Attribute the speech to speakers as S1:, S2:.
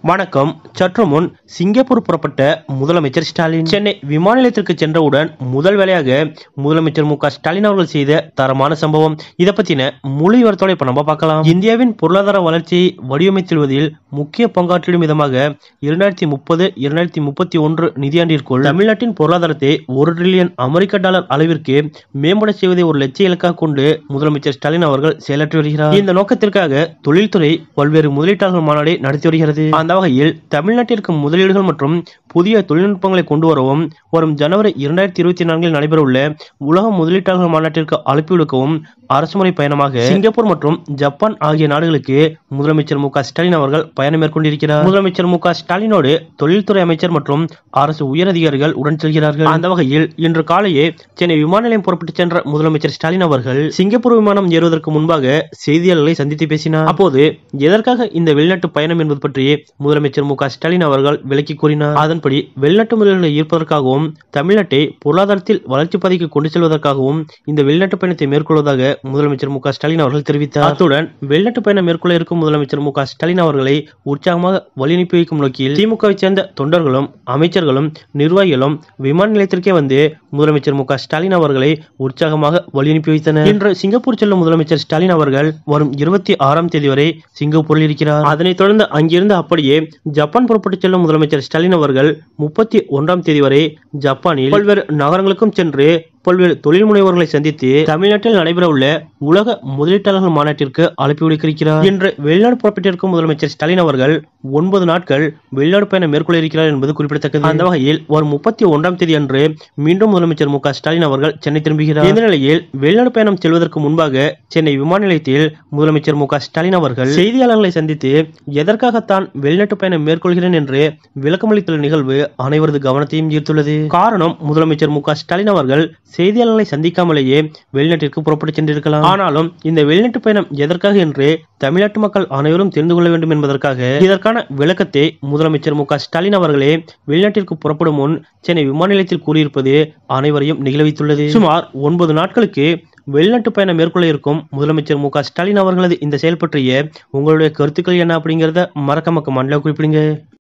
S1: வணக்கம் சற்று முன் சிங்கப்பூர் புறப்பட்ட முதலமைச்சர் ஸ்டாலின் சென்னை விமான நிலையத்திற்கு சென்றவுடன் முதல் வேலையாக முதலமைச்சர் மு க ஸ்டாலின் அவர்கள் செய்த தரமான சம்பவம் இதை பத்தின முழு விவரத்தோட இப்ப நம்ம பார்க்கலாம் இந்தியாவின் பொருளாதார வளர்ச்சியை வடிவமைத்துவதில் முக்கிய பங்காற்றிடும் விதமாக இரண்டாயிரத்தி முப்பது இரண்டாயிரத்தி முப்பத்தி ஒன்று நிதியாண்டிற்குள் தமிழ்நாட்டின் பொருளாதாரத்தை ஒரு டிரில்லியன் அமெரிக்க டாலர் அளவிற்கு மேம்பட செய்வதை ஒரு லட்சிய இலக்காக கொண்டு முதலமைச்சர் ஸ்டாலின் அவர்கள் செயலாற்றி வருகிறார் இந்த நோக்கத்திற்காக தொழில்துறை பல்வேறு முதலீட்டாளர்கள் மாநாடை நடத்தி வருகிறது அந்த வகையில் தமிழ்நாட்டிற்கு முதலீடுகள் மற்றும் புதிய தொழில்நுட்பங்களை கொண்டு வரவும் வரும் ஜனவரி இரண்டாயிரத்தி இருபத்தி நான்கில் நடைபெறவுள்ள உலக முதலீட்டாளர்கள் மாநாட்டிற்கு அழைப்பு விடுக்கவும் அரசுமுறை பயணமாக சிங்கப்பூர் மற்றும் ஜப்பான் ஆகிய நாடுகளுக்கு முதலமைச்சர் மு க ஸ்டாலின் அவர்கள் பயணம் மேற்கொண்டிருக்கிறார் முதலமைச்சர் மு க ஸ்டாலினோடு தொழில்துறை அமைச்சர் மற்றும் அரசு உயரதிகாரிகள் உடன் செல்கிறார்கள் அந்த வகையில் இன்று காலையே சென்னை விமான நிலையம் புறப்பட்டு சென்ற முதலமைச்சர் ஸ்டாலின் அவர்கள் சிங்கப்பூர் விமானம் ஏறுவதற்கு முன்பாக செய்தியாளர்களை சந்தித்து பேசினார் அப்போது எதற்காக இந்த வெளிநாட்டு பயணம் என்பது பற்றி முதலமைச்சர் மு க ஸ்டாலின் அவர்கள் விளக்கி கூறினார் அதன்படி வெளிநாட்டு முதலீடுகளை ஈர்ப்பதற்காகவும் தமிழ்நாட்டை பொருளாதாரத்தில் வளர்ச்சி பாதைக்கு கொண்டு செல்வதற்காகவும் இந்த வெளிநாட்டு பயணத்தை மேற்கொள்வதாக முதலமைச்சர் மு க ஸ்டாலின் அவர்கள் தெரிவித்தார் அத்துடன் வெளிநாட்டு பயணம் மேற்கொள்ள இருக்கும் முதலமைச்சர் மு க ஸ்டாலின் அவர்களை உற்சாகமாக வழி அனுப்பி வைக்கும் நோக்கில் திமுகவை சேர்ந்த தொண்டர்களும் அமைச்சர்களும் நிர்வாகிகளும் விமான நிலையத்திற்கே வந்து முதலமைச்சர் மு க ஸ்டாலின் அவர்களை உற்சாகமாக வழி அனுப்பி வைத்தனர் இன்று சிங்கப்பூர் செல்லும் முதலமைச்சர் ஸ்டாலின் அவர்கள் வரும் இருபத்தி ஆறாம் தேதி வரை சிங்கப்பூரில் இருக்கிறார் அதனைத் தொடர்ந்து அங்கிருந்து அப்படியே ஜப்பான் புறப்பட்டு செல்லும் முதலமைச்சர் ஸ்டாலின் அவர்கள் முப்பத்தி ஒன்றாம் தேதி வரை ஜப்பானில் பல்வேறு நகரங்களுக்கும் சென்று பல்வேறு தொழில் முனைவோர்களை சந்தித்து தமிழ்நாட்டில் நடைபெறவுள்ள உலக முதலீட்டாளர்கள் மாநாட்டிற்கு அழைப்பு விடுக்கிறார் இன்று வெளிநாடு புறப்பட்டிருக்கும் முதலமைச்சர் ஸ்டாலின் அவர்கள் ஒன்பது நாட்கள் வெளிநாடு பயணம் மேற்கொள்ள இருக்கிறார் என்பது குறிப்பிடத்தக்கது அந்த வகையில் வரும் முப்பத்தி ஒன்றாம் தேதி அன்று மீண்டும் முதலமைச்சர் மு க ஸ்டாலின் அவர்கள் சென்னை திரும்புகிறார் இந்த நிலையில் வெளிநாடு பயணம் செல்வதற்கு முன்பாக சென்னை விமான நிலையத்தில் முதலமைச்சர் மு க ஸ்டாலின் அவர்கள் செய்தியாளர்களை சந்தித்து எதற்காகத்தான் வெளிநாட்டு பயணம் மேற்கொள்கிறேன் என்று விளக்கமளித்துள்ள நிகழ்வு அனைவரது கவனத்தையும் ஈர்த்துள்ளது காரணம் முதலமைச்சர் மு க ஸ்டாலின் அவர்கள் செய்தியாளர்களை சந்திக்காமலேயே வெளிநாட்டிற்கு புறப்பட்டு சென்றிருக்கலாம் ஆனாலும் இந்த வெளிநாட்டு பயணம் எதற்காக என்று தமிழ்நாட்டு மக்கள் அனைவரும் தெரிந்து கொள்ள வேண்டும் என்பதற்காக இதற்கான விளக்கத்தை முதலமைச்சர் மு க ஸ்டாலின் அவர்களே வெளிநாட்டிற்கு புறப்படும் முன் சென்னை விமான நிலையத்தில் கூறியிருப்பது அனைவரையும் நிகழ்வித்துள்ளது சுமார் ஒன்பது நாட்களுக்கு வெளிநாட்டு பயணம் மேற்கொள்ள இருக்கும் முதலமைச்சர் மு க ஸ்டாலின் அவர்களது இந்த செயல் பற்றிய உங்களுடைய கருத்துக்கள் என்ன அப்படிங்கறத மறக்காம கமெண்ட்ல குறிப்பிடுங்க